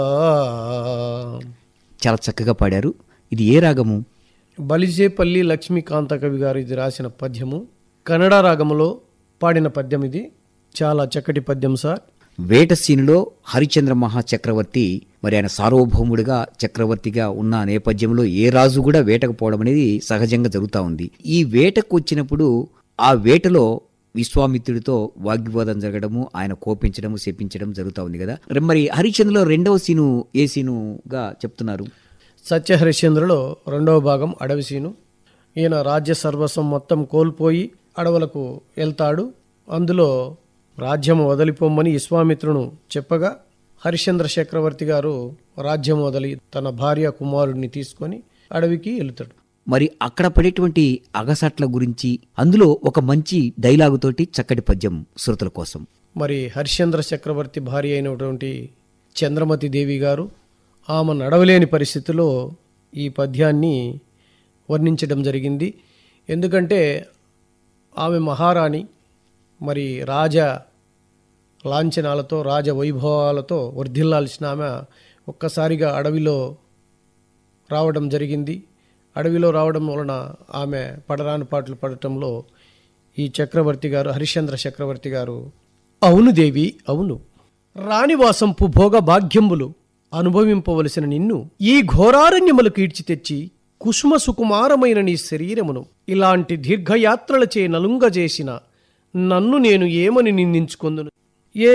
చాలా చక్కగా పాడారు ఇది ఏ రాగము బలిజేపల్లి లక్ష్మీకాంత కవి గారు ఇది రాసిన పద్యము కన్నడ రాగములో పాడిన పద్యం ఇది చాలా చక్కటి పద్యం సార్ వేటసీనులో హరిచంద్ర మహా చక్రవర్తి మరి ఆయన సార్వభౌముడిగా చక్రవర్తిగా ఉన్న నేపథ్యంలో ఏ రాజు కూడా వేటకు పోవడం అనేది సహజంగా జరుగుతూ ఉంది ఈ వేటకు వచ్చినప్పుడు ఆ వేటలో విశ్వామిత్రుడితో వాగ్వివాదం జరగడము ఆయన కోపించడము శపించడం జరుగుతూ ఉంది కదా మరి హరిచంద్రలో రెండవ సీను ఏ సీనుగా చెప్తున్నారు సత్యహరిశ్చంద్రులో రెండవ భాగం అడవి సీను ఈయన రాజ్య సర్వస్వం మొత్తం కోల్పోయి అడవులకు వెళ్తాడు అందులో రాజ్యం వదిలిపోమ్మని విశ్వామిత్రును చెప్పగా హరిశ్చంద్ర చక్రవర్తి గారు రాజ్యం వదిలి తన భార్య కుమారుడిని తీసుకొని అడవికి వెళుతాడు మరి అక్కడ పడేటువంటి అగసట్ల గురించి అందులో ఒక మంచి డైలాగు తోటి చక్కటి పద్యం శ్రోతల కోసం మరి హరిశ్చంద్ర చక్రవర్తి భార్య అయినటువంటి చంద్రమతి దేవి గారు ఆమె నడవలేని పరిస్థితిలో ఈ పద్యాన్ని వర్ణించడం జరిగింది ఎందుకంటే ఆమె మహారాణి మరి రాజ లాంఛనాలతో రాజ వైభవాలతో వర్ధిల్లాల్సిన ఆమె ఒక్కసారిగా అడవిలో రావడం జరిగింది అడవిలో రావడం వలన ఆమె పడరాని పాటలు పడటంలో ఈ చక్రవర్తి గారు హరిశ్చంద్ర చక్రవర్తి గారు అవును దేవి అవును రాణివాసంపు భోగ భాగ్యంబులు అనుభవింపవలసిన నిన్ను ఈ ఘోరారణ్యములకు ఈడ్చి తెచ్చి కుసుమ సుకుమారమైన నీ శరీరమును ఇలాంటి దీర్ఘయాత్రలచే నలుంగజేసిన నన్ను నేను ఏమని నిందించుకొందును